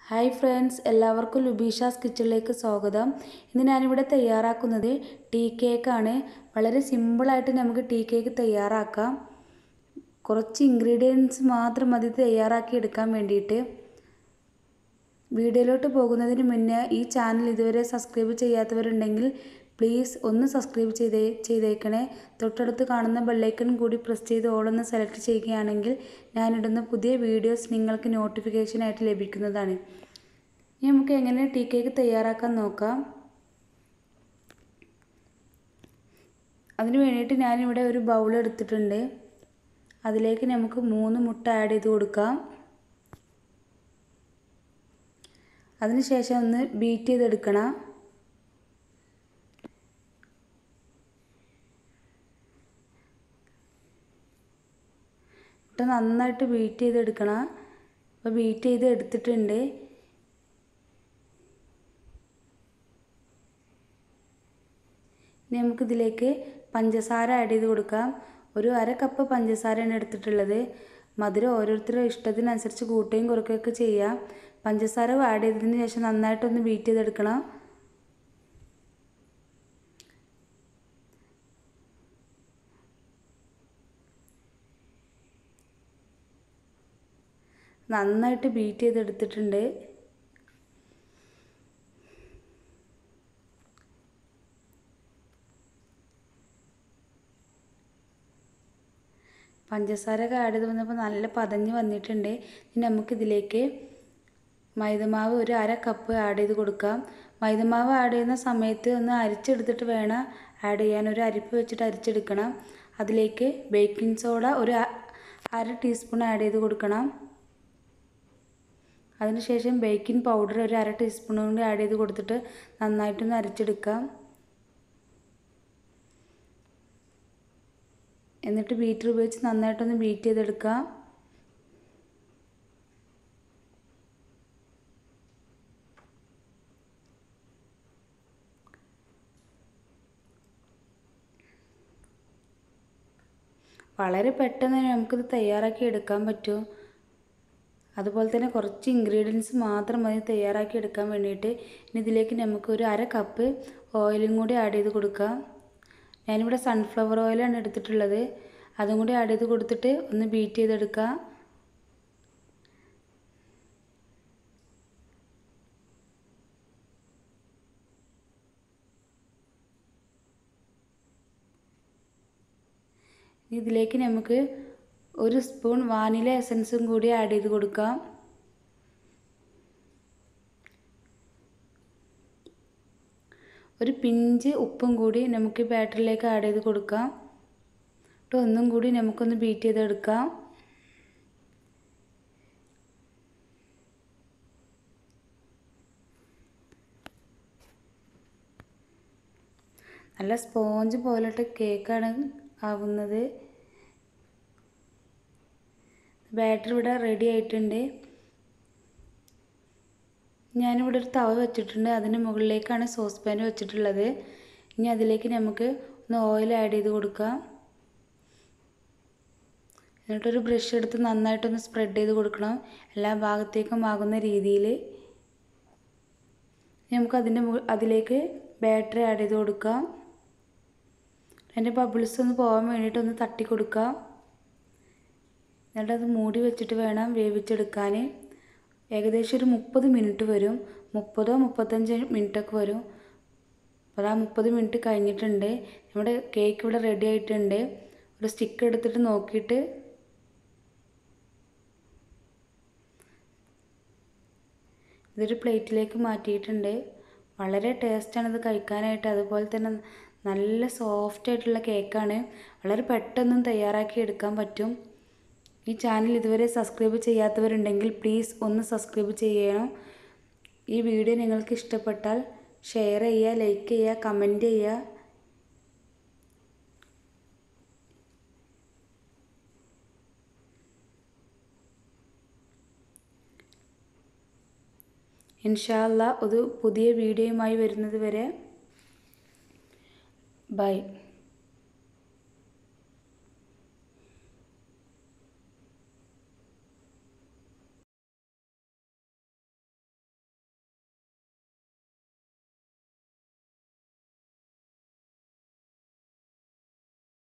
hi friends എല്ലാവർക്കും ലുബീഷാസ് കിച്ചണിലേക്ക് സ്വാഗതം ഇന്ന് ഞാനിവിടെ തയ്യാറാക്കുന്നത് ടീ കേക്കാണ് വളരെ സിമ്പിളായിട്ട് നമുക്ക് ടീ കേക്ക് തയ്യാറാക്കാം കുറച്ച് ഇൻഗ്രീഡിയൻസ് മാത്രം മതി തയ്യാറാക്കി എടുക്കാൻ വേണ്ടിയിട്ട് വീഡിയോയിലോട്ട് പോകുന്നതിന് മുന്നേ ഈ ചാനൽ ഇതുവരെ സബ്സ്ക്രൈബ് ചെയ്യാത്തവരുണ്ടെങ്കിൽ പ്ലീസ് ഒന്ന് സബ്സ്ക്രൈബ് ചെയ്തേ ചെയ്തേക്കണേ തൊട്ടടുത്ത് കാണുന്ന ബെല്ലൈക്കൺ കൂടി പ്രസ് ചെയ്ത് ഓളൊന്ന് സെലക്ട് ചെയ്യുകയാണെങ്കിൽ ഞാനിടുന്ന പുതിയ വീഡിയോസ് നിങ്ങൾക്ക് നോട്ടിഫിക്കേഷനായിട്ട് ലഭിക്കുന്നതാണ് ഇനി നമുക്ക് എങ്ങനെ ടീ കേക്ക് തയ്യാറാക്കാൻ നോക്കാം അതിന് വേണ്ടിയിട്ട് ഞാനിവിടെ ഒരു ബൗൾ എടുത്തിട്ടുണ്ട് അതിലേക്ക് നമുക്ക് മൂന്ന് മുട്ട ആഡ് ചെയ്ത് കൊടുക്കാം അതിനുശേഷം ഒന്ന് ബീറ്റ് ചെയ്തെടുക്കണം മുട്ട നന്നായിട്ട് ബീറ്റ് ചെയ്തെടുക്കണം അപ്പോൾ ബീറ്റ് ചെയ്ത് എടുത്തിട്ടുണ്ട് ഇനി നമുക്കിതിലേക്ക് പഞ്ചസാര ആഡ് ചെയ്ത് കൊടുക്കാം ഒരു അര കപ്പ് പഞ്ചസാരയാണ് എടുത്തിട്ടുള്ളത് മധുരം ഓരോരുത്തരുടെ ഇഷ്ടത്തിനനുസരിച്ച് കൂട്ടുകയും കുറയ്ക്കുകയൊക്കെ ചെയ്യാം പഞ്ചസാര ആഡ് ചെയ്തതിന് ശേഷം നന്നായിട്ടൊന്ന് ബീറ്റ് ചെയ്തെടുക്കണം നന്നായിട്ട് ബീറ്റ് ചെയ്തെടുത്തിട്ടുണ്ട് പഞ്ചസാര ഒക്കെ ആഡ് ചെയ്ത് വന്നപ്പോൾ നല്ല പതഞ്ഞ് വന്നിട്ടുണ്ട് ഇനി നമുക്കിതിലേക്ക് മൈദമാവ് ഒരു അര കപ്പ് ആഡ് ചെയ്ത് കൊടുക്കാം മൈദമാവ് ആഡ് ചെയ്യുന്ന സമയത്ത് ഒന്ന് അരിച്ചെടുത്തിട്ട് വേണം ആഡ് ചെയ്യാൻ ഒരു അരിപ്പ് വെച്ചിട്ട് അരിച്ചെടുക്കണം അതിലേക്ക് ബേക്കിംഗ് സോഡ ഒരു അര ടീസ്പൂൺ ആഡ് ചെയ്ത് കൊടുക്കണം അതിനുശേഷം ബേക്കിംഗ് പൗഡർ ഒരു അര ടീസ്പൂൺ കൊണ്ട് ആഡ് ചെയ്ത് കൊടുത്തിട്ട് നന്നായിട്ടൊന്ന് അരച്ചെടുക്കാം എന്നിട്ട് ബീറ്റർ ഉപയോഗിച്ച് നന്നായിട്ടൊന്ന് ബീറ്റ് ചെയ്തെടുക്കാം വളരെ പെട്ടെന്ന് നമുക്കിത് തയ്യാറാക്കി എടുക്കാൻ പറ്റും അതുപോലെ തന്നെ കുറച്ച് ഇൻഗ്രീഡിയൻസ് മാത്രം മതി തയ്യാറാക്കി എടുക്കാൻ വേണ്ടിയിട്ട് ഇനി ഇതിലേക്ക് നമുക്ക് ഒരു അര കപ്പ് ഓയിലും കൂടി ആഡ് ചെയ്ത് കൊടുക്കാം ഞാനിവിടെ സൺഫ്ലവർ ഓയിലാണ് എടുത്തിട്ടുള്ളത് അതും കൂടി ആഡ് ചെയ്ത് കൊടുത്തിട്ട് ഒന്ന് ബീറ്റ് ചെയ്തെടുക്കാം ഇതിലേക്ക് നമുക്ക് ഒരു സ്പൂൺ വാനില എസൻസും കൂടി ആഡ് ചെയ്ത് കൊടുക്കാം ഒരു പിഞ്ച് ഉപ്പും കൂടി നമുക്ക് ബാറ്ററിലേക്ക് ആഡ് ചെയ്ത് കൊടുക്കാം എന്നിട്ട് ഒന്നും കൂടി നമുക്കൊന്ന് ബീറ്റ് ചെയ്തെടുക്കാം നല്ല സ്പോഞ്ച് പോലത്തെ കേക്കാണ് ആവുന്നത് ബാറ്റർ ഇവിടെ റെഡി ആയിട്ടുണ്ട് ഞാനിവിടെ ഒരു തവ വെച്ചിട്ടുണ്ട് അതിന് മുകളിലേക്കാണ് സോസ് പാൻ വെച്ചിട്ടുള്ളത് ഇനി അതിലേക്ക് നമുക്ക് ഒന്ന് ഓയിൽ ആഡ് ചെയ്ത് കൊടുക്കാം എന്നിട്ടൊരു ബ്രഷ് എടുത്ത് നന്നായിട്ടൊന്ന് സ്പ്രെഡ് ചെയ്ത് കൊടുക്കണം എല്ലാ ഭാഗത്തേക്കും ആകുന്ന രീതിയിൽ നമുക്ക് അതിൻ്റെ അതിലേക്ക് ബാറ്ററി ആഡ് ചെയ്ത് കൊടുക്കാം അതിൻ്റെ ബബിൾസ് ഒന്ന് പോകാൻ വേണ്ടിയിട്ട് ഒന്ന് തട്ടി കൊടുക്കാം എന്നിട്ട് അത് മൂടി വെച്ചിട്ട് വേണം വേവിച്ചെടുക്കാൻ ഏകദേശം ഒരു മുപ്പത് മിനിറ്റ് വരും മുപ്പതോ മുപ്പത്തഞ്ച് മിനിറ്റൊക്കെ വരും അപ്പോൾ ആ മുപ്പത് മിനിറ്റ് കഴിഞ്ഞിട്ടുണ്ട് നമ്മുടെ കേക്ക് ഇവിടെ റെഡി ആയിട്ടുണ്ട് ഒരു സ്റ്റിക്ക് എടുത്തിട്ട് നോക്കിയിട്ട് ഇതൊരു പ്ലേറ്റിലേക്ക് മാറ്റിയിട്ടുണ്ട് വളരെ ടേസ്റ്റാണ് ഇത് കഴിക്കാനായിട്ട് അതുപോലെ തന്നെ നല്ല സോഫ്റ്റ് ആയിട്ടുള്ള കേക്കാണ് വളരെ പെട്ടെന്നും തയ്യാറാക്കി എടുക്കാൻ പറ്റും ഈ ചാനൽ ഇതുവരെ സബ്സ്ക്രൈബ് ചെയ്യാത്തവരുണ്ടെങ്കിൽ പ്ലീസ് ഒന്ന് സബ്സ്ക്രൈബ് ചെയ്യണം ഈ വീഡിയോ നിങ്ങൾക്ക് ഇഷ്ടപ്പെട്ടാൽ ഷെയർ ചെയ്യുക ലൈക്ക് ചെയ്യുക കമൻറ്റ് ചെയ്യുക ഇൻഷാല്ല ഒരു പുതിയ വീഡിയോയുമായി വരുന്നത് വരെ ബൈ